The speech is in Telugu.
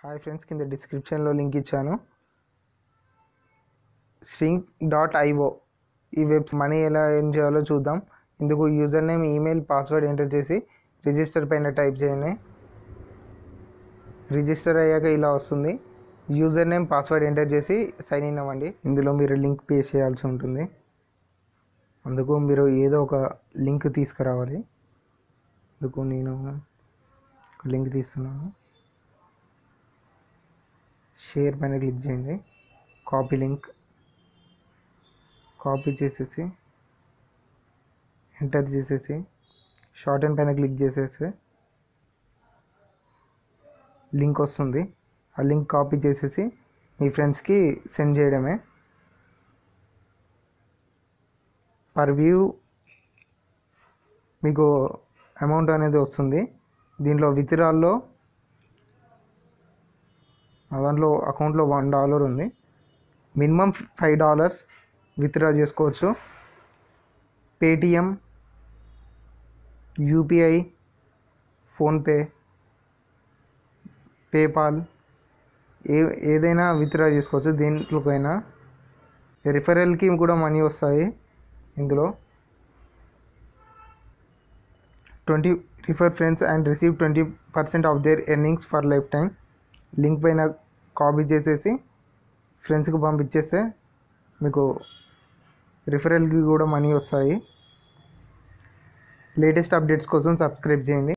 హాయ్ ఫ్రెండ్స్ కింద డిస్క్రిప్షన్లో లింక్ ఇచ్చాను స్ట్రింగ్ డాట్ ఐఓ ఈ వెబ్ మనీ ఎలా ఏం చేయాలో చూద్దాం ఇందుకు user name email password enter చేసి రిజిస్టర్ పైన టైప్ చేయండి రిజిస్టర్ అయ్యాక ఇలా వస్తుంది యూజర్ నేమ్ పాస్వర్డ్ ఎంటర్ చేసి సైన్ ఇన్ అవ్వండి ఇందులో మీరు లింక్ పే చేయాల్సి ఉంటుంది అందుకు మీరు ఏదో ఒక లింక్ తీసుకురావాలి అందుకు నేను ఒక లింక్ తీస్తున్నాను షేర్ పైన క్లిక్ చేయండి కాపీ లింక్ కాపీ చేసేసి ఎంటర్ చేసేసి షార్ట్ అండ్ పైన క్లిక్ చేసేసి లింక్ వస్తుంది ఆ లింక్ కాపీ చేసేసి మీ ఫ్రెండ్స్కి సెండ్ చేయడమే పర్ వ్యూ మీకు అమౌంట్ అనేది వస్తుంది దీంట్లో విత్డ్రాల్లో నా దాంట్లో అకౌంట్లో వన్ డాలర్ ఉంది మినిమం ఫైవ్ డాలర్స్ విత్డ్రా చేసుకోవచ్చు పేటిఎం యూపీఐ ఫోన్పే పేపాల్ ఏ ఏదైనా విత్డ్రా చేసుకోవచ్చు దేంట్లోకైనా రిఫరల్కి కూడా మనీ వస్తాయి ఇందులో twenty refer friends and receive twenty percent of their earnings for life time link పైన కాపీ చేసేసి ఫ్రెండ్స్కి పంపించేస్తే మీకు రిఫరల్కి కూడా మనీ వస్తాయి లేటెస్ట్ అప్డేట్స్ కోసం సబ్స్క్రైబ్ చేయండి